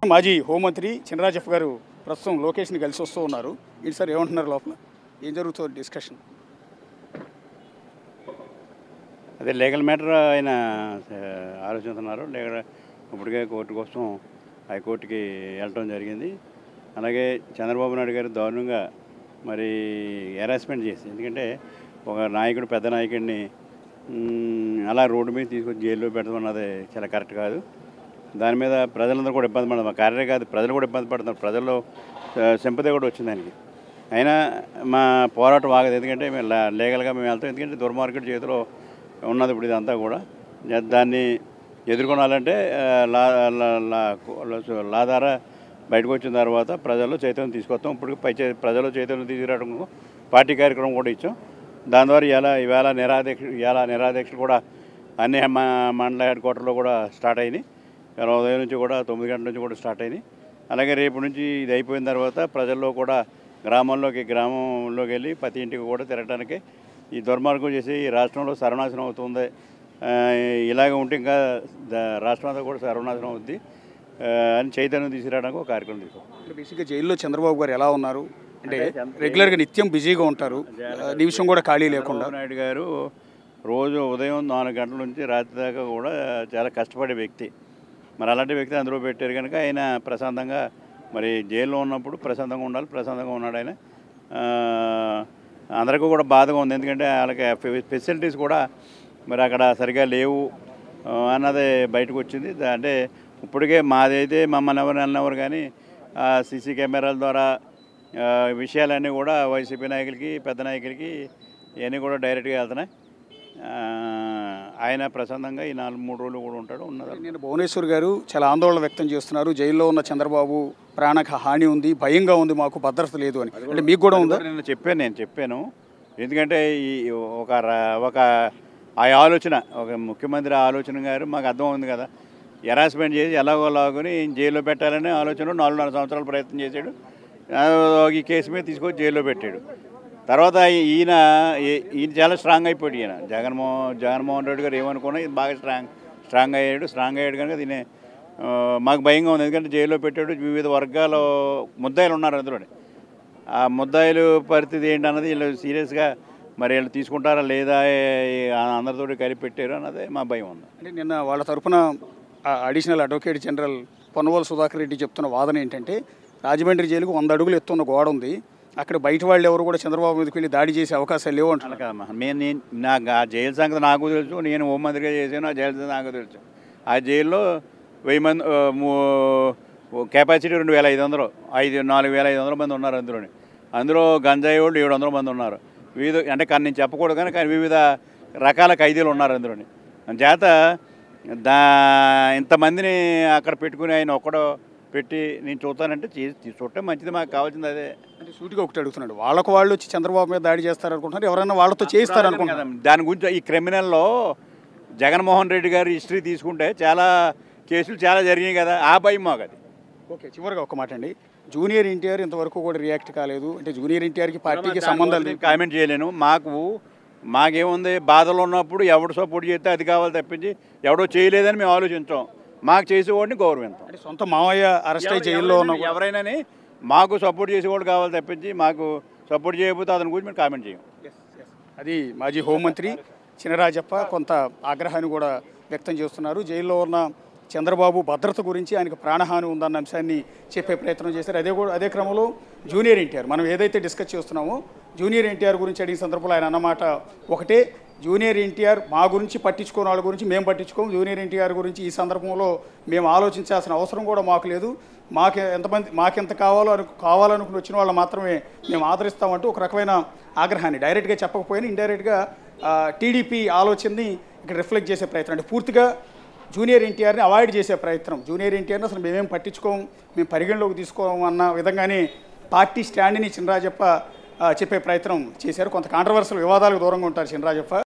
మాజీ హోంమంత్రి చినరాజప్ప గారు ప్రస్తుతం లోకేష్ని కలిసి వస్తూ ఉన్నారు ఏంటి సార్ ఏమంటున్నారు లోపల ఏం జరుగుతుంది డిస్కషన్ అదే లీగల్ మ్యాటర్ ఆయన ఆ, ఆలోచిస్తున్నారు లీగల్ ఇప్పటికే కోర్టు కోసం హైకోర్టుకి వెళ్ళటం జరిగింది అలాగే చంద్రబాబు నాయుడు గారు దారుణంగా మరి హెరాస్మెంట్ చేసి ఎందుకంటే ఒక నాయకుడు పెద్ద నాయకుడిని మ్, అలా రోడ్డు మీద తీసుకొచ్చి జైల్లో పెట్టడం అన్నది చాలా కరెక్ట్ కాదు దాని మీద ప్రజలందరూ కూడా ఇబ్బంది పడతారు మా కార్యే కాదు ప్రజలు కూడా ఇబ్బంది పడుతున్నారు ప్రజల్లో సింపతి కూడా వచ్చింది దానికి అయినా మా పోరాటం ఆగదు ఎందుకంటే మేము లా- లీగల్గా మేము వెళ్తాం ఎందుకంటే దుర్మార్గెట్ చేతిలో ఉన్నది ఇప్పుడు ఇదంతా కూడా దా- దాన్ని ఎదుర్కొనాలంటే ఆ, లా లా- లా- లా- లా ద్వారా బయటకు వచ్చిన తర్వాత ప్రజల్లో చైతన్యం తీసుకొస్తాం ఇప్పుడు పై చే- ప్రజల్లో చైతన్యం తీసుకురావడం పార్టీ కార్యక్రమం కూడా ఇచ్చాం దాని ద్వారా ఇలా ఈవేళ నిరాదీక్ష ఇవాళ నిరాదీక్షలు కూడా అన్ని మ- మండల హెడ్ క్వార్టర్లో కూడా స్టార్ట్ అయినాయి ఇవాళ ఉదయం నుంచి కూడా తొమ్మిది గంటల నుంచి కూడా స్టార్ట్ అయినాయి అలాగే రేపు నుంచి ఇది అయిపోయిన తర్వాత ప్రజల్లో కూడా గ్రామంలోకి గ్రామంలోకి వెళ్ళి ప్రతి ఇంటికి కూడా తిరగడానికి ఈ దుర్మార్గం చేసి ఈ రాష్ట్రంలో సర్వనాశనం అవుతుంది ఆ, ఇలాగ ఉంటే ఇంకా ద- రాష్ట్రం అంతా కూడా సర్వనాశనం అవుద్ది ఆ, అని చైతన్యం తీసుకురావడానికి ఒక కార్యక్రమం తీసుకో అంటే బేసిక్గా జైల్లో చంద్రబాబు గారు ఎలా ఉన్నారు అంటే రెగ్యులర్గా నిత్యం బిజీగా ఉంటారు ఆ, నిమిషం కూడా ఖాళీ లేకుండా చంద్రబాబు నాయుడు గారు రోజు ఉదయం నాలుగు గంటల నుంచి రాత్రి దాకా కూడా చాలా కష్టపడే వ్యక్తి మరి అలాంటి వ్యక్తి అందులో పెట్టారు కనుక ఆయన ప్రశాంతంగా మరి జైల్లో ఉన్నప్పుడు ప్రశాంతంగా ఉండాలి ప్రశాంతంగా ఉన్నాడు ఆయన ఆ, అందరికీ కూడా బాధగా ఉంది ఎందుకంటే వాళ్ళకి ఫె- ఫెసిలిటీస్ కూడా మరి అక్కడ సరిగా లేవు ఆ, అన్నది బయటకు వచ్చింది దా- అంటే ఇప్పటికే మాదైతే మమ్మల్ని ఎవరు వెళ్ళినవారు కానీ సీసీ కెమెరాల ద్వారా ఆ, విషయాలన్నీ కూడా వైసీపీ నాయకులకి పెద్ద నాయకులకి ఇవన్నీ కూడా డైరెక్ట్గా వెళ్తున్నాయి ఆ, ఆయన ప్రశాంతంగా ఈ నాలుగు మూడు రోజులు కూడా ఉంటాడు ఉన్నది నేను భువనేశ్వర్ గారు చాలా ఆందోళన వ్యక్తం చేస్తున్నారు జైల్లో ఉన్న చంద్రబాబు ప్రాణక హాని ఉంది భయంగా ఉంది మాకు భద్రత లేదు అని అంటే మీకు కూడా ఉందా నేను చెప్పాను నేను చెప్పాను ఎందుకంటే ఈ ఒక ర- ఒక ఆ ఆలోచన ఒక ముఖ్యమంత్రి ఆలోచన గారు మాకు అర్థం ఉంది కదా హెరాస్మెంట్ చేసి ఎలాగో లాగుని జైల్లో పెట్టాలనే ఆలోచన నాలుగున్నర సంవత్సరాలు ప్రయత్నం చేశాడు ఆ, ఈ కేసు మీద తీసుకొచ్చి జైల్లో పెట్టాడు తర్వాత ఈయన ఈ- ఈయన చాలా స్ట్రాంగ్ అయిపోయాడు ఈయన జగన్మోహన్ జగన్మోహన్ రెడ్డి గారు ఏమనుకున్నా ఇది బాగా స్ట్రాంగ్ స్ట్రాంగ్ అయ్యాడు స్ట్రాంగ్ అయ్యాడు కనుక దీని ఆ, మాకు భయంగా ఉంది ఎందుకంటే జైల్లో పెట్టాడు వివిధ వర్గాల ముద్దాయిలు ఉన్నారు అందులోనే ఆ ముద్దాయిలు పరిస్థితి ఏంటన్నది వీళ్ళు సీరియస్గా మరి వీళ్ళు తీసుకుంటారా లేదా ఏ- అందరితోటి కలిపి పెట్టారు అన్నది మా భయం ఉంది అంటే నిన్న వాళ్ళ తరపున ఆ additional advocate general Ponnavolu Sudhakar Reddy చెప్తున్న వాదన ఏంటంటే రాజమండ్రి జైలుకు వంద అడుగులు ఎత్తున్న గోడ ఉంది అక్కడ బయట వాళ్ళు ఎవరు కూడా చంద్రబాబు మీదకి వెళ్ళి దాడి చేసే అవకాశాలు లేవు అలా అంటున్నారు కాదమ్మా నేను నేను నాకు ఆ జైలు సంగతి నాకు తెలుసు నేను హోంమంత్రిగా చేశాను ఆ జైలు సంగతి నాకు తెలుసు ఆ జైల్లో వెయ్యి మంది ఆ, మూ- కెపాసిటీ రెండు వేల ఐదు వందలు ఐదు నాలుగు వేల ఐదు వందల మంది ఉన్నారు అందులోని అందులో గంజాయి వాళ్ళు ఏడు వందల మంది ఉన్నారు వివిధ అంటే కానీ నేను చెప్పకూడదు కానీ కానీ వివిధ రకాల ఖైదీలు ఉన్నారు అందులోని చేత దా ఇంతమందిని అక్కడ పెట్టుకుని ఆయన ఒక్కడో పెట్టి నేను చూస్తానంటే చేసి చూడటం మంచిది మాకు కావాల్సింది అదే అంటే సూటిగా ఒకటి అడుగుతున్నాడు వాళ్ళకు వాళ్ళు వచ్చి చంద్రబాబు మీద దాడి చేస్తారు అనుకుంటున్నారు ఎవరైనా వాళ్ళతో చేయిస్తారు అనుకుంటున్నారు కదా, దాని గురించి ఈ క్రిమినల్లో జగన్మోహన్ రెడ్డి గారి హిస్టరీ తీసుకుంటే చాలా కేసులు చాలా జరిగినాయి కదా ఆ భయం మాకు అది ఓకే చివరిగా ఒక మాట అండి జూనియర్ ఎన్టీఆర్ ఇంతవరకు కూడా రియాక్ట్ కాలేదు అంటే జూనియర్ ఎన్టీఆర్కి పార్టీకి సంబంధాలు నేను కామెంట్ చేయలేను మాకు మాకేముంది బాధలు ఉన్నప్పుడు ఎవడు సపోర్ట్ చేస్తే అది కావాలి తప్పించి ఎవడో చేయలేదని మేము ఆలోచించాం మాకు చేసేవాడిని గౌరవించాం అంటే సొంత మావయ్య అరెస్ట్ అయ్యి జైల్లో ఉన్న ఎవరైనా- ఎవరైనాని మాకు సపోర్ట్ చేసేవాడు కావాలి తప్పించి మాకు సపోర్ట్ చేయకపోతే అతని గురించి మేము కామెంట్ చేయం అది మాజీ హోంమంత్రి చినరాజప్ప కొంత ఆగ్రహాన్ని కూడా వ్యక్తం చేస్తున్నారు జైల్లో ఉన్న చంద్రబాబు భద్రత గురించి ఆయనకు ప్రాణహాని ఉందన్న అంశాన్ని చెప్పే ప్రయత్నం చేశారు అదే కూడా అదే క్రమంలో జూనియర్ ఎన్టీఆర్ మనం ఏదైతే డిస్కస్ చేస్తున్నామో జూనియర్ ఎన్టీఆర్ గురించి అడిగిన సందర్భంలో ఆయన అన్నమాట ఒకటే జూనియర్ ఎన్టీఆర్ మా గురించి పట్టించుకోని వాళ్ళ గురించి మేము పట్టించుకోము జూనియర్ ఎన్టీఆర్ గురించి ఈ సందర్భంలో మేము ఆలోచించాల్సిన అవసరం కూడా మాకు లేదు మాకు ఎంతమంది మాకెంత కావాలో అను కావాలనుకుని వచ్చిన వాళ్ళు మాత్రమే మేము ఆదరిస్తామంటూ ఒక రకమైన ఆగ్రహాన్ని డైరెక్ట్గా చెప్పకపోయినా ఇండైరెక్ట్గా టీడీపీ ఆలోచనని ఇక్కడ రిఫ్లెక్ట్ చేసే ప్రయత్నం అంటే పూర్తిగా జూనియర్ ఎన్టీఆర్ని అవాయిడ్ చేసే ప్రయత్నం జూనియర్ ఎన్టీఆర్ని అసలు మేమేం పట్టించుకోము మేము పరిగణలోకి తీసుకోము అన్న విధంగానే పార్టీ స్టాండ్ని చినరాజప్ప ఆ, చెప్పే ప్రయత్నం చేశారు కొంత కాంట్రవర్సల్ వివాదాలకు దూరంగా ఉంటారు చినరాజప్ప